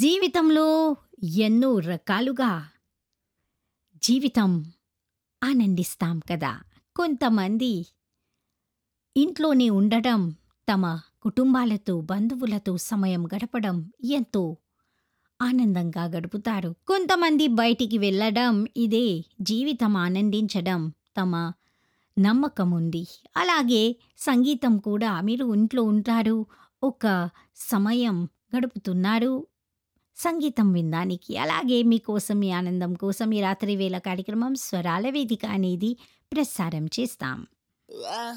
జీవితంలో ఎన్నో రకాలుగా జీవితం ఆనందిస్తాం కదా! కొంతమంది ఇంట్లోనే ఉండడం, తమ కుటుంబాలతో, బంధువులతో సమయం గడపడం ఎంతో ఆనందంగా గడుపుతారు. కొంతమంది బయటికి వెళ్ళడం, ఇదే జీవితం ఆనందించడం తమ నమ్మకముంది. అలాగే సంగీతం కూడా మీరు ఇంట్లో ఉంటారు, ఒక సమయం గడుపుతున్నారు సంగీతం వినడానికి. అలాగే మీకోసం, మీ ఆనందం కోసం ఈ రాత్రి వేళ కార్యక్రమం 'స్వరాల వేదిక' అనేది ప్రసారం చేస్తాం.